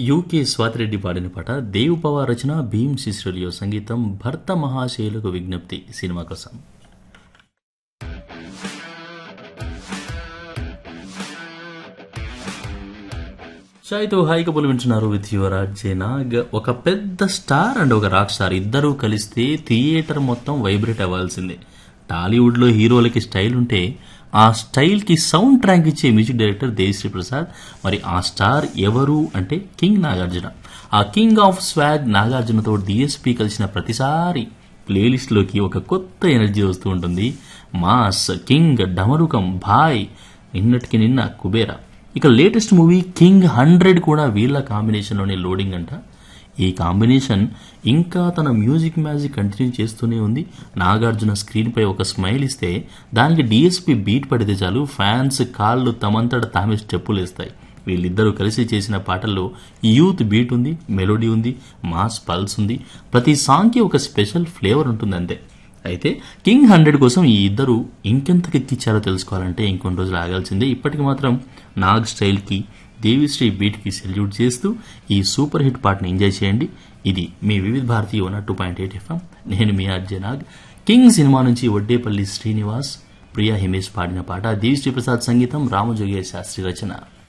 UK Swathi Reddy పాడిన పాట దేవ్ పవార్ రచన భీమ్ శిశ్రులియో సంగీతం భర్త మహాశయులకు విజ్ఞప్తి సినిమా కోసం చాయ్తో హాయి కబులు వింటున్నారు విత్ యువరాజ్ జేనాగ్ ఒక పెద్ద స్టార్ అండ్ ఒక రాక్ స్టార్ ఇద్దరూ కలిస్తే థియేటర్ మొత్తం వైబ్రేట్ అవ్వాల్సిందే టాలీవుడ్లో హీరోలకి స్టైల్ ఉంటే ఆ స్టైల్కి సౌండ్ ట్రాక్ ఇచ్చే మ్యూజిక్ డైరెక్టర్ దేవిశ్రీ ప్రసాద్ మరి ఆ స్టార్ ఎవరు అంటే కింగ్ నాగార్జున ఆ కింగ్ ఆఫ్ స్వాగ్ నాగార్జునతో డిఎస్పీ కలిసిన ప్రతిసారి ప్లేలిస్ట్లోకి ఒక కొత్త ఎనర్జీ వస్తూ ఉంటుంది మాస్ కింగ్ డమరుకం భాయ్ నిన్నటికి నిన్న కుబేరా ఇక లేటెస్ట్ మూవీ కింగ్ హండ్రెడ్ కూడా వీళ్ళ కాంబినేషన్లోనే లోడింగ్ అంట ఈ కాంబినేషన్ ఇంకా తన మ్యూజిక్ మ్యాజిక్ కంటిన్యూ చేస్తూనే ఉంది నాగార్జున స్క్రీన్ పై ఒక స్మైల్ ఇస్తే దానికి డిఎస్పి బీట్ పడితే చాలు ఫ్యాన్స్ కాళ్ళు తమంతట తామే స్టెప్పులు వేస్తాయి వీళ్ళిద్దరూ కలిసి చేసిన పాటల్లో యూత్ బీట్ ఉంది మెలోడీ ఉంది మాస్ పల్స్ ఉంది ప్రతి సాంగ్కి ఒక స్పెషల్ ఫ్లేవర్ ఉంటుంది అంతే అయితే కింగ్ హండ్రెడ్ కోసం ఈ ఇద్దరు ఇంకెంత ఎక్కిచ్చారో తెలుసుకోవాలంటే ఇంకొన్ని రోజులు ఆగాల్సిందే ఇప్పటికి మాత్రం నాగ్ స్టైల్కి దేవిశ్రీ బీట్కి సెల్యూట్ చేస్తూ ఈ సూపర్ హిట్ పాటను ఎంజాయ్ చేయండి ఇది మీ Vividh Bharati one two point eight FM నేను మీ అర్జయ్ నాగ్ కింగ్ సినిమా నుంచి వడ్డేపల్లి శ్రీనివాస్ ప్రియా హిమేష్ పాడిన పాట దేవిశ్రీ ప్రసాద్ సంగీతం రామజోగయ్య శాస్త్రి రచన